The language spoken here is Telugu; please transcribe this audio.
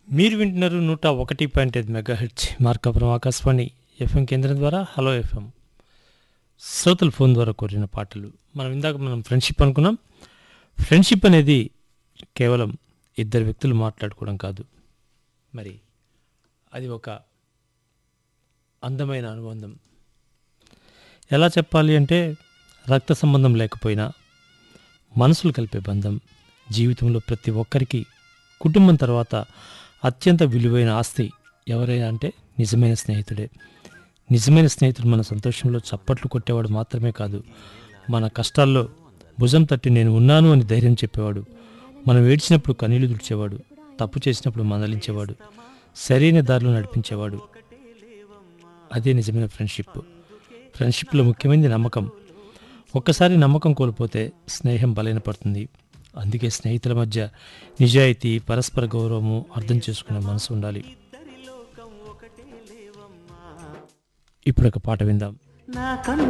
మీరు వింటున్నారు నూట ఒకటి పాయింట్ ఐదు mega H Markapuram Akashvani FM కేంద్రం ద్వారా హలో ఎఫ్ఎం శ్రోతల ఫోన్ ద్వారా కోరిన పాటలు మనం ఇందాక మనం ఫ్రెండ్షిప్ అనుకున్నాం ఫ్రెండ్షిప్ అనేది కేవలం ఇద్దరు వ్యక్తులు మాట్లాడుకోవడం కాదు మరి అది ఒక అందమైన అనుబంధం ఎలా చెప్పాలి అంటే రక్త సంబంధం లేకపోయినా మనసులు కలిపే బంధం జీవితంలో ప్రతి ఒక్కరికి కుటుంబం తర్వాత అత్యంత విలువైన ఆస్తి ఎవరైనా అంటే నిజమైన స్నేహితుడే నిజమైన స్నేహితుడు మన సంతోషంలో చప్పట్లు కొట్టేవాడు మాత్రమే కాదు మన కష్టాల్లో భుజం తట్టి నేను ఉన్నాను అని ధైర్యం చెప్పేవాడు మనం ఏడ్చినప్పుడు కన్నీళ్లు తుడిచేవాడు తప్పు చేసినప్పుడు మందలించేవాడు సరైన దారిలో నడిపించేవాడు అదే నిజమైన ఫ్రెండ్షిప్ ఫ్రెండ్షిప్లో ముఖ్యమైనది నమ్మకం ఒక్కసారి నమ్మకం కోల్పోతే స్నేహం బలహీనపడుతుంది అందుకే స్నేహితుల మధ్య నిజాయితీ పరస్పర గౌరవము అర్థం చేసుకునే మనసు ఉండాలి ఇప్పుడు ఒక పాట విందాం నా కన్ను